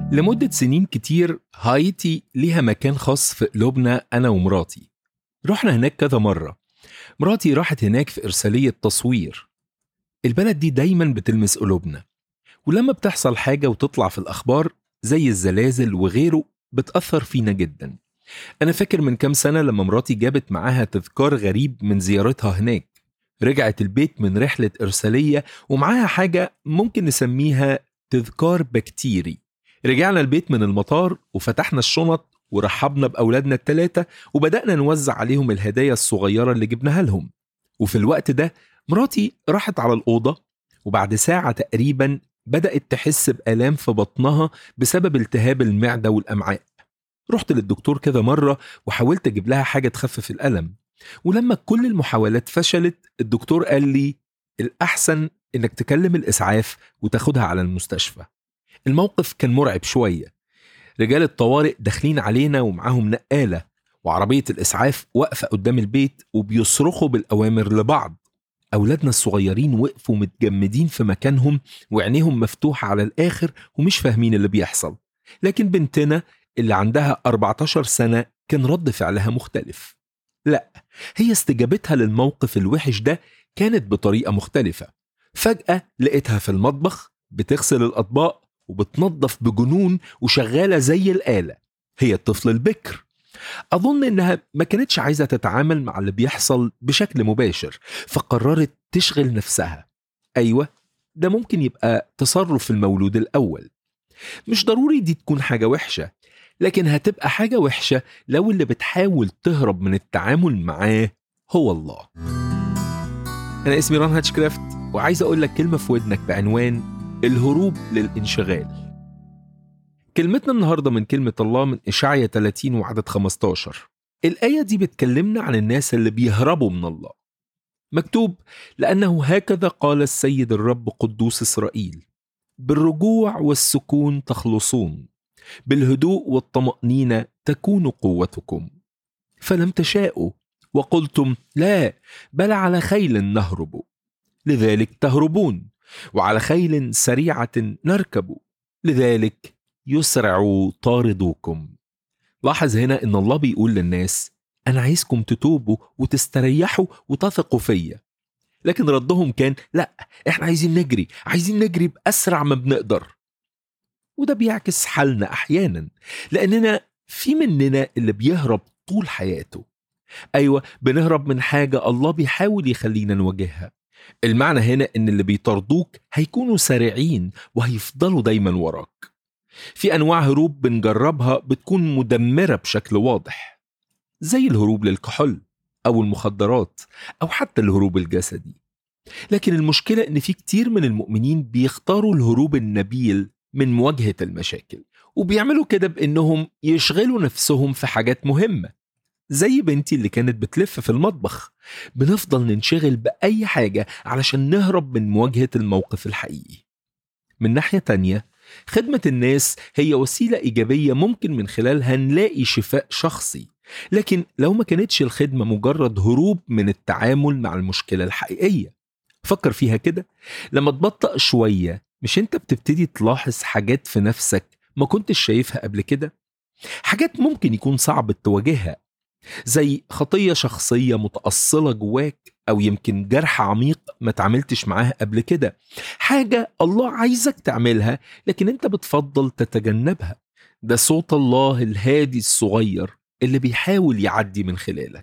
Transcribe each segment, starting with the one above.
لمدة سنين كتير هايتي ليها مكان خاص في قلوبنا أنا ومراتي رحنا هناك كذا مرة مراتي راحت هناك في إرسالية تصوير البلد دي دايما بتلمس قلوبنا ولما بتحصل حاجة وتطلع في الأخبار زي الزلازل وغيره بتأثر فينا جدا أنا فاكر من كام سنة لما مراتي جابت معاها تذكار غريب من زيارتها هناك رجعت البيت من رحلة إرسالية ومعاها حاجة ممكن نسميها تذكار بكتيري رجعنا البيت من المطار وفتحنا الشنط ورحبنا بأولادنا التلاتة وبدأنا نوزع عليهم الهدايا الصغيرة اللي جبناها لهم وفي الوقت ده مراتي راحت على الأوضة وبعد ساعة تقريبا بدأت تحس بآلام في بطنها بسبب التهاب المعدة والأمعاء رحت للدكتور كذا مرة وحاولت أجيب لها حاجة تخفف الألم ولما كل المحاولات فشلت الدكتور قال لي الأحسن إنك تكلم الإسعاف وتاخدها على المستشفى الموقف كان مرعب شوية رجال الطوارئ داخلين علينا ومعاهم نقالة وعربية الإسعاف واقفة قدام البيت وبيصرخوا بالأوامر لبعض أولادنا الصغيرين وقفوا متجمدين في مكانهم وعينيهم مفتوحة على الآخر ومش فاهمين اللي بيحصل لكن بنتنا اللي عندها 14 سنة كان رد فعلها مختلف لا هي استجابتها للموقف الوحش ده كانت بطريقة مختلفة فجأة لقيتها في المطبخ بتغسل الأطباق وبتنظف بجنون وشغالة زي الآلة هي الطفل البكر أظن إنها ما كانتش عايزة تتعامل مع اللي بيحصل بشكل مباشر فقررت تشغل نفسها أيوة ده ممكن يبقى تصرف المولود الأول مش ضروري دي تكون حاجة وحشة لكن هتبقى حاجة وحشة لو اللي بتحاول تهرب من التعامل معاه هو الله أنا اسمي ران هاتشكرافت وعايز أقول لك كلمة في ودنك بعنوان الهروب للانشغال كلمتنا النهاردة من كلمة الله من إشعيا 30 وعدد 15 الآية دي بتكلمنا عن الناس اللي بيهربوا من الله مكتوب لأنه هكذا قال السيد الرب قدوس إسرائيل بالرجوع والسكون تخلصون بالهدوء والطمأنينة تكون قوتكم فلم تشاءوا وقلتم لا بل على خيل نهرب لذلك تهربون وعلى خيل سريعة نركب لذلك يسرع طاردوكم لاحظ هنا ان الله بيقول للناس انا عايزكم تتوبوا وتستريحوا وتثقوا فيا لكن ردهم كان لا احنا عايزين نجري عايزين نجري باسرع ما بنقدر وده بيعكس حالنا احيانا لاننا في مننا اللي بيهرب طول حياته ايوه بنهرب من حاجه الله بيحاول يخلينا نواجهها المعنى هنا ان اللي بيطاردوك هيكونوا سريعين وهيفضلوا دايما وراك في انواع هروب بنجربها بتكون مدمره بشكل واضح زي الهروب للكحول او المخدرات او حتى الهروب الجسدي لكن المشكله ان في كتير من المؤمنين بيختاروا الهروب النبيل من مواجهه المشاكل وبيعملوا كده بانهم يشغلوا نفسهم في حاجات مهمه زي بنتي اللي كانت بتلف في المطبخ بنفضل ننشغل بأي حاجة علشان نهرب من مواجهة الموقف الحقيقي من ناحية تانية خدمة الناس هي وسيلة إيجابية ممكن من خلالها نلاقي شفاء شخصي لكن لو ما كانتش الخدمة مجرد هروب من التعامل مع المشكلة الحقيقية فكر فيها كده لما تبطأ شوية مش انت بتبتدي تلاحظ حاجات في نفسك ما كنتش شايفها قبل كده حاجات ممكن يكون صعب تواجهها زي خطية شخصية متأصلة جواك أو يمكن جرح عميق ما تعاملتش معاه قبل كده حاجة الله عايزك تعملها لكن أنت بتفضل تتجنبها ده صوت الله الهادي الصغير اللي بيحاول يعدي من خلالك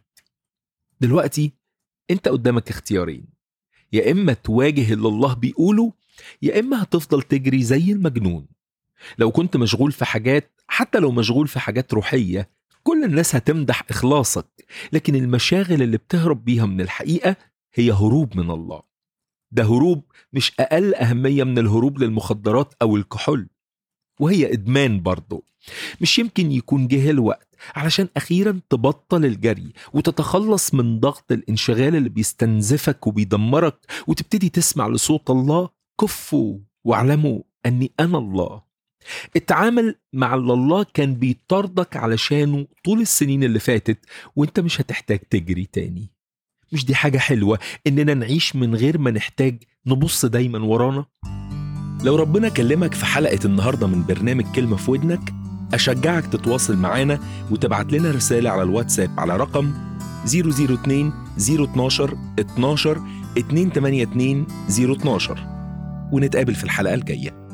دلوقتي أنت قدامك اختيارين يا إما تواجه اللي الله بيقوله يا إما هتفضل تجري زي المجنون لو كنت مشغول في حاجات حتى لو مشغول في حاجات روحية كل الناس هتمدح إخلاصك لكن المشاغل اللي بتهرب بيها من الحقيقة هي هروب من الله ده هروب مش أقل أهمية من الهروب للمخدرات أو الكحول وهي إدمان برضه مش يمكن يكون جه الوقت علشان أخيرا تبطل الجري وتتخلص من ضغط الانشغال اللي بيستنزفك وبيدمرك وتبتدي تسمع لصوت الله كفوا واعلموا أني أنا الله التعامل مع اللي الله كان بيطاردك علشانه طول السنين اللي فاتت وانت مش هتحتاج تجري تاني مش دي حاجة حلوة اننا نعيش من غير ما نحتاج نبص دايما ورانا لو ربنا كلمك في حلقة النهاردة من برنامج كلمة في ودنك أشجعك تتواصل معانا وتبعت لنا رسالة على الواتساب على رقم 002 012 12 282 012 ونتقابل في الحلقة الجاية